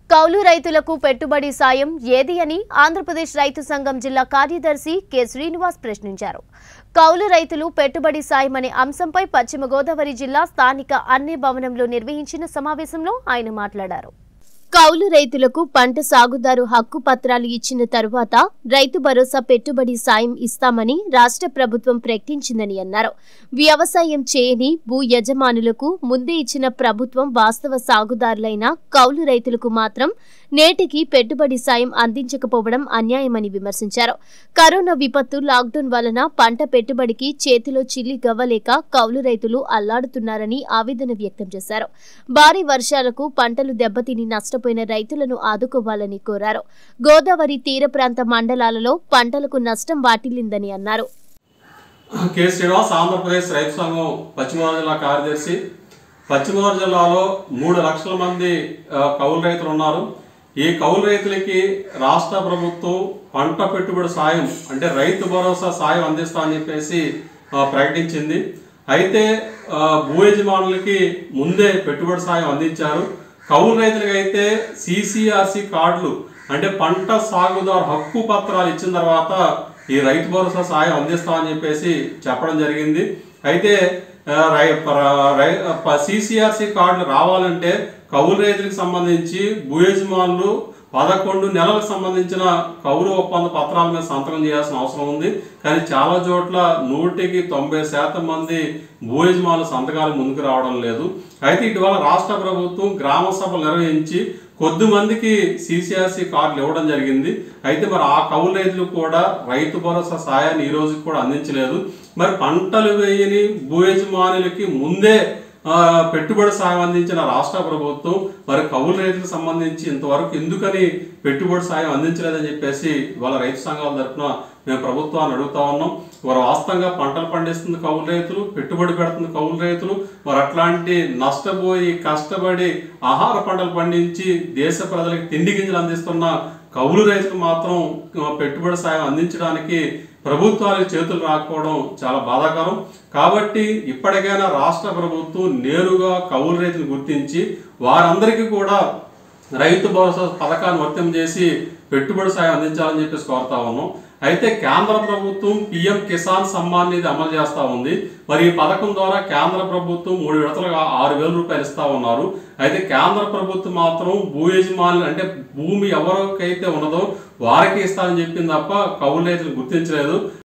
కౌలు రైతులకు పెట్టుబడి సాయం ఏది అని ఆంధ్రప్రదేశ్ రైతు సంఘం జిల్లా కార్యదర్శి కె శ్రీనివాస్ ప్రశ్నించారు కౌలు రైతులు పెట్టుబడి సాయం అనే అంశంపై పశ్చిమ గోదావరి జిల్లా స్థానిక అన్ని భవనంలో నిర్వహించిన సమావేశంలో ఆయన మాట్లాడారు కౌలు రైతులకు పంట సాగుదారు హక్కు పత్రాలు ఇచ్చిన తరువాత రైతు భరోసా పెట్టుబడి సాయం ఇస్తామని రాష్ట్ర ప్రభుత్వం ప్రకటించిందని అన్నారు వ్యవసాయం చేయని భూ యజమానులకు ముందే ఇచ్చిన ప్రభుత్వం వాస్తవ సాగుదారులైన కౌలు రైతులకు మాత్రం నేటికి పెట్టుబడి సాయం అందించకపోవడం అన్యాయమని విమర్శించారు కరోనా విపత్తు లాక్డౌన్ వలన పంట పెట్టుబడికి చేతిలో చిల్లి గవ్వలేక కౌలు రైతులు అల్లాడుతున్నారని ఆవేదన వ్యక్తం చేశారు భారీ వర్షాలకు పంటలు దెబ్బతిని నష్టపోయిన రైతులను ఆదుకోవాలని కోరారు గోదావరి తీర ప్రాంత మండలాలలో పంటలకు నష్టం వాటిల్లిందని అన్నారు కె శ్రీనివాస్ ఆంధ్రప్రదేశ్ రైతు సంఘం పశ్చిమ గోదావరి జిల్లా కార్యదర్శి పశ్చిమ గోదావరి జిల్లాలో మూడు లక్షల మంది ఆ, కౌలు రైతులు ఉన్నారు ఈ కౌలు రైతులకి రాష్ట్ర ప్రభుత్వం పంట పెట్టుబడి సాయం అంటే రైతు భరోసా సాయం అందిస్తామని చెప్పేసి ఆ, ప్రకటించింది అయితే ఆ, భూ యజమానులకి ముందే పెట్టుబడి సాయం అందించారు కౌలు రైతులకి అయితే సిసిఆర్సి కార్డులు అంటే పంట సాగుదారు హక్కు పత్రాలు ఇచ్చిన తర్వాత ఈ రైతు భరోసా సాయం అందిస్తామని చెప్పేసి చెప్పడం జరిగింది అయితే ఆ, రై సిసిఆర్సి కార్డులు రావాలంటే కౌలు రైతులకు సంబంధించి భూ యజమానులు పదకొండు నెలలకు సంబంధించిన కౌలు ఒప్పంద పత్రాల మీద సంతకం చేయాల్సిన అవసరం ఉంది కానీ చాలా చోట్ల నూటికి తొంభై శాతం మంది భూ యజమానులు సంతకాలు ముందుకు రావడం లేదు అయితే ఇటీవల రాష్ట్ర ప్రభుత్వం గ్రామ సభలు నిర్వహించి కొద్ది మందికి సిసిఆర్సి కార్డులు ఇవ్వడం జరిగింది అయితే మరి ఆ కౌలు రైతులు కూడా రైతు భరోసా సాయాన్ని ఈ రోజుకి కూడా అందించలేదు మరి పంటలు వేయని భూ యజమానులకి ముందే ఆ, పెట్టుబడి సాయం అందించిన రాష్ట్ర ప్రభుత్వం మరి కౌలు రైతులకు సంబంధించి ఇంతవరకు ఎందుకని పెట్టుబడి సాయం అందించలేదని చెప్పేసి వాళ్ళ రైతు సంఘాల తరఫున మేము ప్రభుత్వాన్ని అడుగుతా ఉన్నాం వారు వాస్తవంగా పంటలు పండిస్తుంది కౌలు రైతులు పెట్టుబడి పెడుతుంది కౌలు రైతులు మరి అట్లాంటి నష్టపోయి కష్టపడి ఆహార పంటలు పండించి దేశ ప్రజలకు తిండి గింజలు అందిస్తున్న కౌలు రైతులకు మాత్రం ఆ, పెట్టుబడి సాయం అందించడానికి ప్రభుత్వాలకు చేతులు రాకపోవడం చాలా బాధాకరం కాబట్టి ఇప్పటికైనా రాష్ట్ర ప్రభుత్వం నేరుగా కౌలు రైతులు గుర్తించి వారందరికీ కూడా రైతు భరోసా పథకాన్ని వర్తం చేసి పెట్టుబడి సాయం అందించాలని చెప్పేసి కోరుతా ఉన్నాం అయితే కేంద్ర ప్రభుత్వం పిఎం కిసాన్ సమ్మాన్ నిధి అమలు చేస్తా ఉంది మరి ఈ పథకం ద్వారా కేంద్ర ప్రభుత్వం మూడు విడతలుగా ఆరు వేల రూపాయలు ఇస్తా ఉన్నారు అయితే కేంద్ర ప్రభుత్వం మాత్రం భూ యజమానులు అంటే భూమి ఎవరికైతే ఉన్నదో వారికి ఇస్తారని చెప్పింది తప్ప కౌలు రైతులు గుర్తించలేదు